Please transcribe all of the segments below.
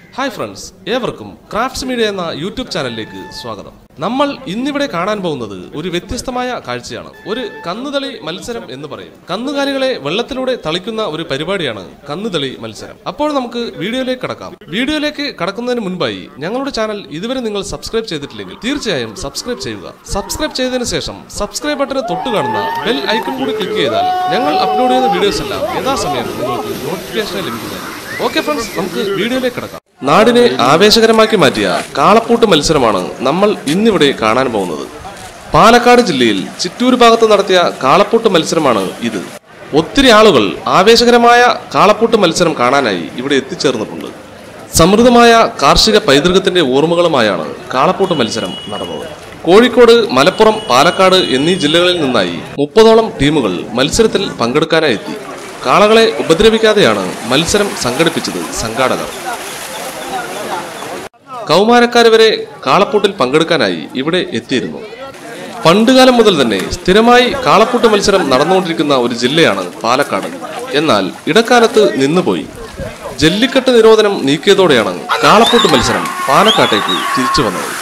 hi friends ഏവർക്കും crafts media എന്ന യൂട്യൂബ് ചാനലിലേക്ക് സ്വാഗതം നമ്മൾ ഇന്നിവിടെ കാണാൻ പോകുന്നത് ഒരു വ്യത്യസ്തമായ കാഴ്ചയാണ് ഒരു കന്നുതളി മത്സരം എന്ന് പറയും കന്നുകാലികളെ വെള്ളത്തിലൂടെ തളിക്കുന്ന ഒരു പരിപാടിയാണ് കന്നുതളി മത്സരം അപ്പോൾ നമുക്ക് വീഡിയോയിലേക്ക് കടക്കാം വീഡിയോയിലേക്ക് കടക്കുന്നതിന് മുൻപായി ഞങ്ങളുടെ ചാനൽ ഇതുവരെ നിങ്ങൾ സബ്സ്ക്രൈബ് ചെയ്തിട്ടില്ലെങ്കിൽ തീർച്ചയായും സബ്സ്ക്രൈബ് ചെയ്യുക സബ്സ്ക്രൈബ് ചെയ്തതിനു ശേഷം സബ്സ്ക്രൈബ് ബട്ടന് തൊട്ട് കാണുന്ന ബെൽ ഐക്കൺ കൂടി ക്ലിക്ക് ചെയ്താൽ ഞങ്ങൾ അപ്ലോഡ് ചെയ്യുന്ന വീഡിയോസ് എല്ലാം യഥാസമയം നിങ്ങൾക്ക് നോട്ടിഫിക്കേഷൻ ലഭിക്കുന്നതാണ് ഓക്കെ ഫ്രണ്ട്സ് നമുക്ക് വീഡിയോയിലേക്ക് കിടക്കാം നാടിനെ ആവേശകരമാക്കി മാറ്റിയ കാളപ്പൂട്ട് മത്സരമാണ് നമ്മൾ ഇന്നിവിടെ കാണാൻ പോകുന്നത് പാലക്കാട് ജില്ലയിൽ ചിറ്റൂർ ഭാഗത്ത് നടത്തിയ കാളപ്പൂട്ട് മത്സരമാണ് ഇത് ഒത്തിരി ആളുകൾ ആവേശകരമായ കാളപ്പൂട്ട് മത്സരം കാണാനായി ഇവിടെ എത്തിച്ചേർന്നിട്ടുണ്ട് സമൃദ്ധമായ കാർഷിക പൈതൃകത്തിന്റെ ഓർമ്മകളുമായാണ് കാളപ്പൂട്ട് മത്സരം നടന്നത് കോഴിക്കോട് മലപ്പുറം പാലക്കാട് എന്നീ ജില്ലകളിൽ നിന്നായി മുപ്പതോളം ടീമുകൾ മത്സരത്തിൽ പങ്കെടുക്കാനായി എത്തി കാളകളെ ഉപദ്രവിക്കാതെയാണ് മത്സരം സംഘടിപ്പിച്ചത് സംഘാടകർ കൗമാരക്കാര് വരെ കാളപ്പൂട്ടിൽ പങ്കെടുക്കാനായി ഇവിടെ എത്തിയിരുന്നു പണ്ടുകാലം മുതൽ തന്നെ സ്ഥിരമായി കാളപ്പൂട്ട് മത്സരം നടന്നുകൊണ്ടിരിക്കുന്ന ഒരു ജില്ലയാണ് പാലക്കാട് എന്നാൽ ഇടക്കാലത്ത് നിന്നുപോയി ജല്ലിക്കെട്ട് നിരോധനം നീക്കിയതോടെയാണ് കാളപ്പൂട്ട് മത്സരം പാലക്കാട്ടേക്ക് തിരിച്ചു വന്നത്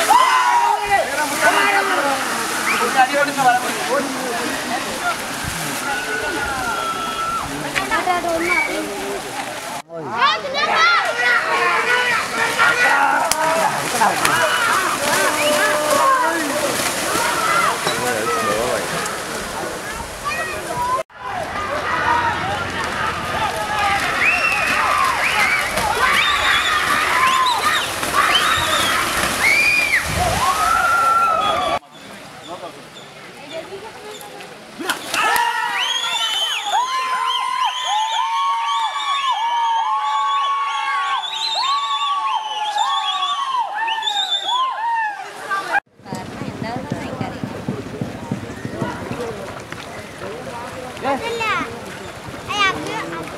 കാരണം എന്താണെന്ന് എനിക്കറിയില്ല അല്ല അയാൾക്ക്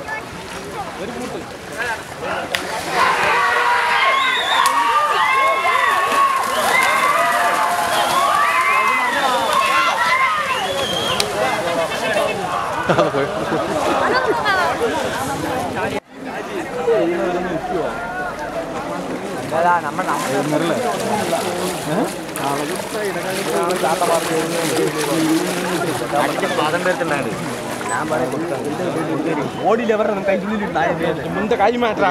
ಮುಂದೆ ಕೈ ಮಾತ್ರ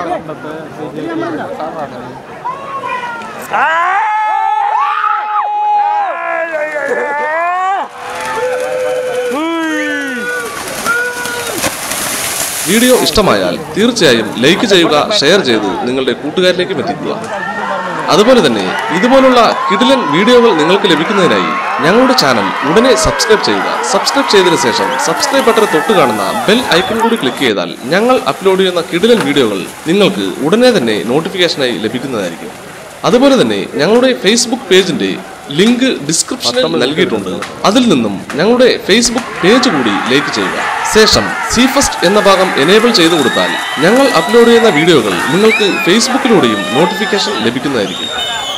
വീഡിയോ ഇഷ്ടമായാൽ തീർച്ചയായും ലൈക്ക് ചെയ്യുക ഷെയർ ചെയ്ത് നിങ്ങളുടെ കൂട്ടുകാരിലേക്കും എത്തിക്കുക അതുപോലെ തന്നെ ഇതുപോലുള്ള കിടിലൻ വീഡിയോകൾ നിങ്ങൾക്ക് ലഭിക്കുന്നതിനായി ഞങ്ങളുടെ ചാനൽ ഉടനെ സബ്സ്ക്രൈബ് ചെയ്യുക സബ്സ്ക്രൈബ് ചെയ്തതിനു ശേഷം സബ്സ്ക്രൈബ് ബട്ടൺ തൊട്ട് കാണുന്ന ബെൽ ഐക്കൺ കൂടി ക്ലിക്ക് ചെയ്താൽ ഞങ്ങൾ അപ്ലോഡ് ചെയ്യുന്ന കിടിലൻ വീഡിയോകൾ നിങ്ങൾക്ക് ഉടനെ തന്നെ നോട്ടിഫിക്കേഷനായി ലഭിക്കുന്നതായിരിക്കും അതുപോലെ തന്നെ ഞങ്ങളുടെ ഫേസ്ബുക്ക് പേജിന്റെ ലിങ്ക് ഡിസ്ക്രിപ്ഷനിൽ നൽകിയിട്ടുണ്ട് അതിൽ നിന്നും ഞങ്ങളുടെ ഫേസ്ബുക്ക് പേജ് കൂടി ലൈക്ക് ചെയ്യുക ശേഷം സി ഫസ്റ്റ് എന്ന ഭാഗം എനേബിൾ ചെയ്തു കൊടുത്താൽ ഞങ്ങൾ അപ്ലോഡ് ചെയ്യുന്ന വീഡിയോകൾ നിങ്ങൾക്ക് ഫേസ്ബുക്കിലൂടെയും നോട്ടിഫിക്കേഷൻ ലഭിക്കുന്നതായിരിക്കും